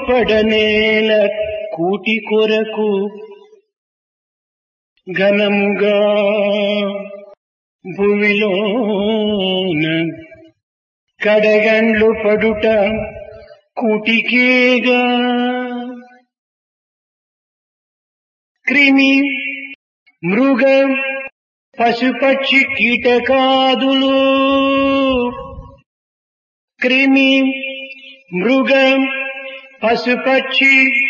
పడనేల కూటి కొరకు ఘనముగా భువిలోన కడగండ్లు పడుట కూటికేగా క్రిమి మృగ పశుపక్షి కీటకాదులు క్రిమి మృగ పశుపక్షి